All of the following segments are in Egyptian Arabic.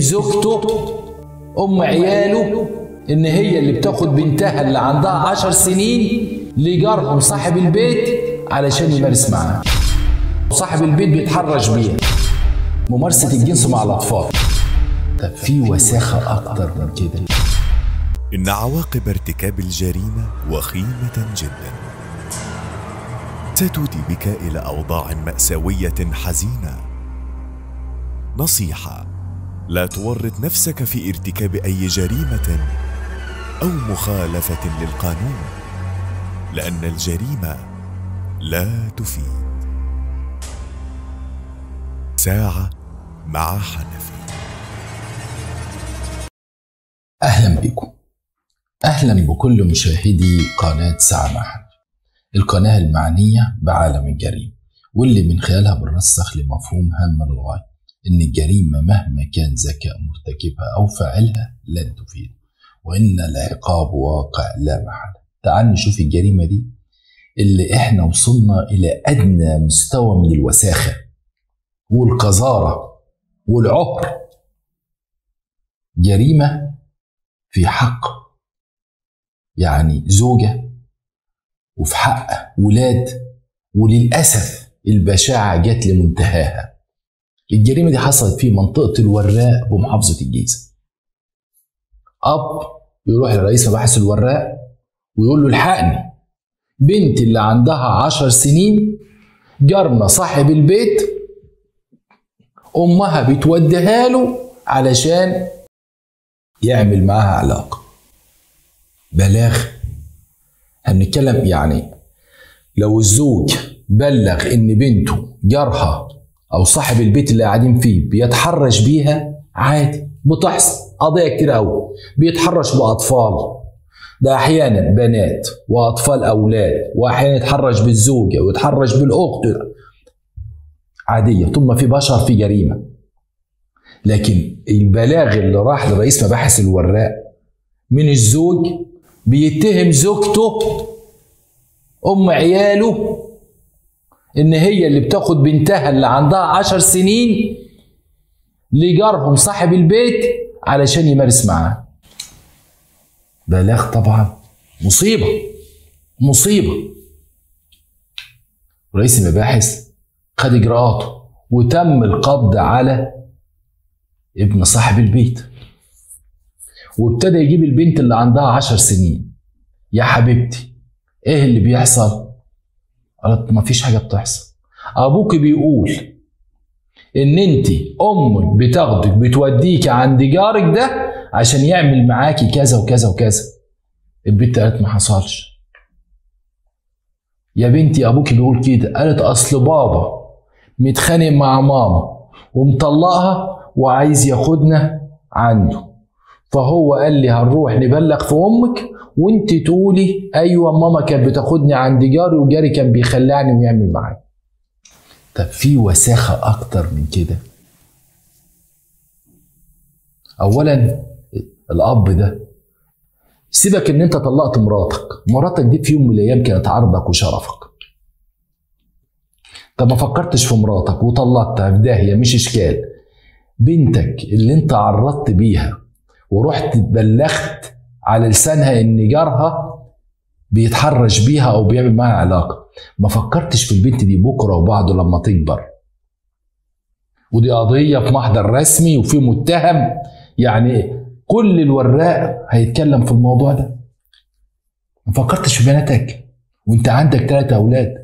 زوجته ام عياله ان هي اللي بتاخد بنتها اللي عندها عشر سنين لجارهم صاحب البيت علشان يمارس معاها صاحب البيت بيتحرش بيها ممارسة الجنس مع الأطفال طب في وساخة أكتر من كده إن عواقب ارتكاب الجريمة وخيمة جدا ستودي بك إلى أوضاع مأساوية حزينة نصيحة لا تورط نفسك في ارتكاب أي جريمة أو مخالفة للقانون لأن الجريمة لا تفيد ساعة مع حنفي أهلا بكم أهلا بكل مشاهدي قناة ساعة مع حنفي القناة المعنية بعالم الجريمة واللي من خلالها بنرسخ لمفهوم هام للغاية إن الجريمة مهما كان ذكاء مرتكبها أو فاعلها لن تفيد وإن العقاب واقع لا محالة تعال نشوف الجريمة دي اللي إحنا وصلنا إلى أدنى مستوى من الوساخة والقذارة والعهر جريمة في حق يعني زوجة وفي حق ولاد وللأسف البشاعة جت لمنتهاها الجريمة دي حصلت في منطقة الوراق بمحافظة الجيزة أب يروح لرئيس مباحث الوراق ويقول له الحقني بنتي اللي عندها عشر سنين جارنا صاحب البيت أمها بتوديها له علشان يعمل معاها علاقة بلاغ هنتكلم يعني لو الزوج بلغ ان بنته جارها او صاحب البيت اللي قاعدين فيه بيتحرش بيها عادي بتحصل قضيه كتير قوي بيتحرش باطفال ده احيانا بنات واطفال اولاد واحيانا يتحرش بالزوجه ويتحرش بالاخت عاديه طول ما في بشر في جريمه لكن البلاغ اللي راح لرئيس مباحث الوراق من الزوج بيتهم زوجته ام عياله ان هي اللي بتاخد بنتها اللي عندها عشر سنين لجارهم صاحب البيت علشان يمارس معاها بلاغ طبعا مصيبة مصيبة رئيس المباحث خد اجراءاته وتم القبض على ابن صاحب البيت وابتدى يجيب البنت اللي عندها عشر سنين يا حبيبتي ايه اللي بيحصل قالت ما فيش حاجه بتحصل ابوك بيقول ان انت امك بتاخدك بتوديكي عند جارك ده عشان يعمل معاكي كذا وكذا وكذا البنت قالت ما حصلش يا بنتي ابوك بيقول كده قالت اصل بابا متخانق مع ماما ومطلقها وعايز ياخدنا عنده فهو قال لي هنروح نبلغ في امك وانت تقولي ايوه ماما كانت بتاخدني عند جاري وجاري كان بيخلعني ويعمل معايا طب في وساخه اكتر من كده اولا الاب ده سيبك ان انت طلقت مراتك مراتك دي في يوم من الايام كانت عرضك وشرفك طب ما فكرتش في مراتك وطلقتها في داهيه مش اشكال بنتك اللي انت عرضت بيها ورحت بلغت على لسانها ان جارها بيتحرش بيها او بيعمل معاها علاقه ما فكرتش في البنت دي بكره وبعده لما تكبر ودي قضيه في محضر رسمي وفي متهم يعني كل الوراق هيتكلم في الموضوع ده ما فكرتش في بناتك وانت عندك ثلاثة اولاد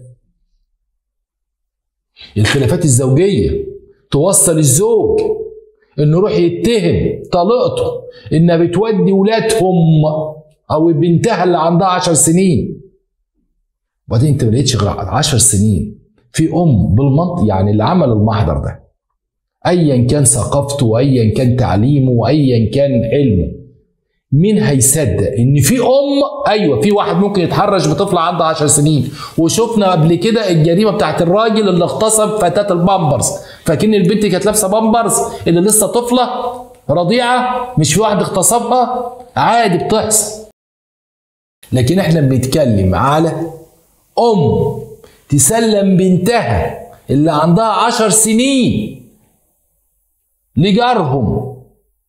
الخلافات الزوجيه توصل الزوج انه يروح يتهم طليقته انها بتودي ولادهم او بنتها اللي عندها عشر سنين وبعدين انت ما لقيتش غير عشر سنين في ام بالمنطق يعني اللي عمل المحضر ده ايا كان ثقافته وايا كان تعليمه وايا كان علمه مين هيصدق ان في ام ايوه في واحد ممكن يتحرش بطفل عنده 10 سنين وشفنا قبل كده الجريمه بتاعت الراجل اللي اغتصب فتاه البامبرز فاكن البنت كانت لابسه بامبرز اللي لسه طفله رضيعه مش في واحد اغتصبها عادي بتحصل لكن احنا بنتكلم على ام تسلم بنتها اللي عندها عشر سنين لجارهم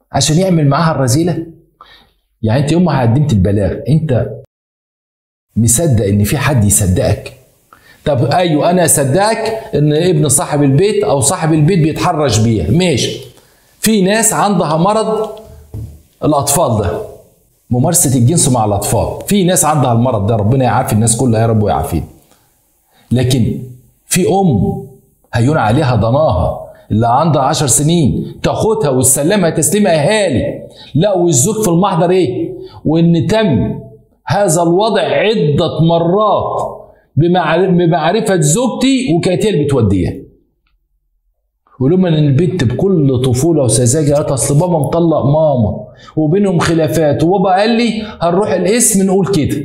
عشان يعمل معاها الرذيله يعني انت يوم ما قدمت البلاغ انت مصدق ان في حد يصدقك طب ايوه انا اصدقك ان ابن صاحب البيت او صاحب البيت بيتحرش بيها ماشي في ناس عندها مرض الاطفال ده ممارسه الجنس مع الاطفال في ناس عندها المرض ده ربنا يعافي الناس كلها يا رب ويعافينا لكن في ام هيون عليها ضناها اللي عندها عشر سنين تاخدها وتسلمها تسليم اهالي لا والزوج في المحضر ايه وان تم هذا الوضع عدة مرات بمعر- بمعرفة زوجتي وكانت هي اللي بتوديها ولما ان البنت بكل طفوله وسذاجه قالت اصل بابا مطلق ماما وبينهم خلافات وبابا قال لي هنروح القسم نقول كده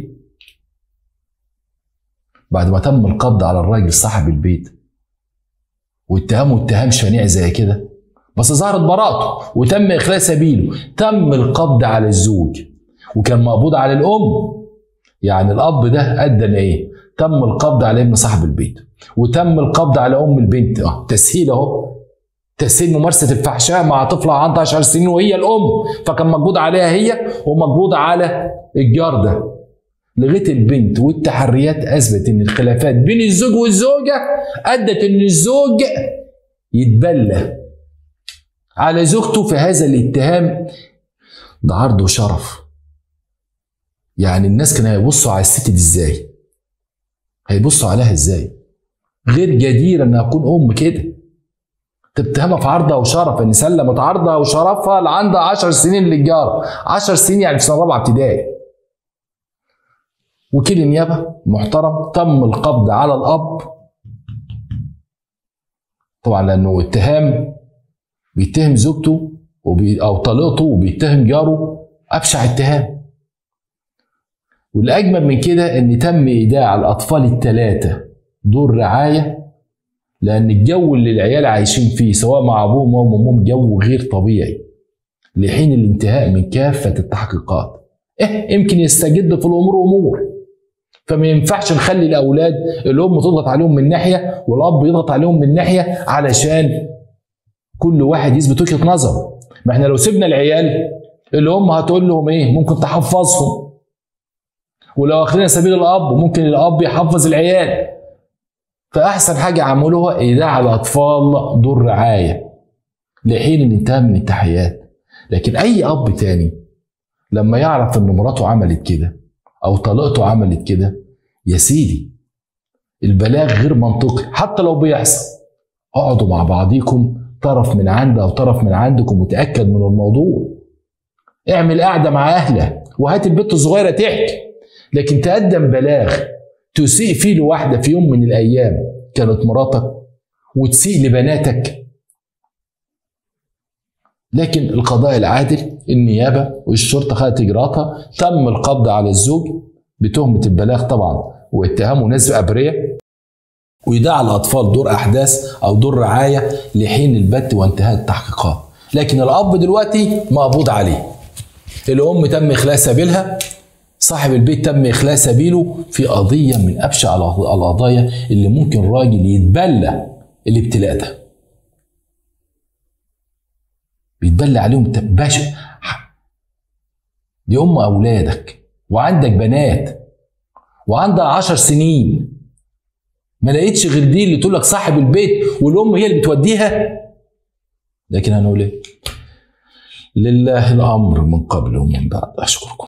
بعد ما تم القبض على الراجل صاحب البيت واتهامه اتهام شنيع زي كده بس ظهرت براءته وتم اخلاء سبيله تم القبض على الزوج وكان مقبوض على الام يعني الاب ده قدم ايه تم القبض على ابن صاحب البيت وتم القبض على ام البنت اه تسهيل اهو تسهيل ممارسه الفحشاء مع طفله عندها 10 سنين وهي الام فكان مقبوض عليها هي ومقبوض على الجار ده لغايه البنت والتحريات اثبت ان الخلافات بين الزوج والزوجه ادت ان الزوج يتبلى على زوجته في هذا الاتهام ده عرض وشرف يعني الناس كانوا هيبصوا على الست دي ازاي هيبصوا عليها ازاي غير جديرة انها تكون ام كده تتهمها في عرضها وشرف ان سلمت عرضها وشرفها اللي عندها 10 سنين للجاره 10 سنين يعني في سنه رابعه ابتدائي وكيل النيابه محترم تم القبض على الاب طبعا لانه اتهام بيتهم زوجته وبي او طليقته وبيتهم جاره ابشع اتهام والاجمل من كده ان تم ايداع الاطفال الثلاثه دور رعايه لان الجو اللي العيال عايشين فيه سواء مع ابوهم او امهم جو غير طبيعي لحين الانتهاء من كافه التحقيقات إيه يمكن يستجد في الامور امور فما ينفعش نخلي الاولاد الام تضغط عليهم من ناحيه والاب يضغط عليهم من ناحيه علشان كل واحد يثبت وجهه نظره ما احنا لو سيبنا العيال الام هتقول لهم ايه ممكن تحفظهم ولو اخذنا سبيل الاب ممكن الاب يحفظ العيال فاحسن حاجه عملوها ايداع الاطفال دور رعايه لحين الانتهاء من التحيات لكن اي اب تاني لما يعرف ان مراته عملت كده او طليقته عملت كده يا سيدي البلاغ غير منطقي حتى لو بيحصل اقعدوا مع بعضيكم طرف من عند او طرف من عندكم وتاكد من الموضوع اعمل قعده مع اهلها وهات البنت الصغيره تحكي لكن تقدم بلاغ تسيء فيه لواحده في يوم من الايام كانت مراتك وتسيء لبناتك لكن القضاء العادل النيابه والشرطه خدت اجراءاتها تم القبض على الزوج بتهمه البلاغ طبعا واتهامه نسب ابريه ويدعى الاطفال دور احداث او دور رعايه لحين البت وانتهاء التحقيقات لكن الاب دلوقتي مقبوض عليه الام تم اخلاء سبيلها صاحب البيت تم اخلاء سبيله في قضيه من ابشع القضايا اللي ممكن راجل يتبلى الابتلاء ده بيتبلى عليهم باشا دي ام اولادك وعندك بنات وعندها عشر سنين ما لقيتش غير دي اللي تقول لك صاحب البيت والام هي اللي بتوديها لكن هنقول ايه لله الامر من قبل ومن بعد اشكركم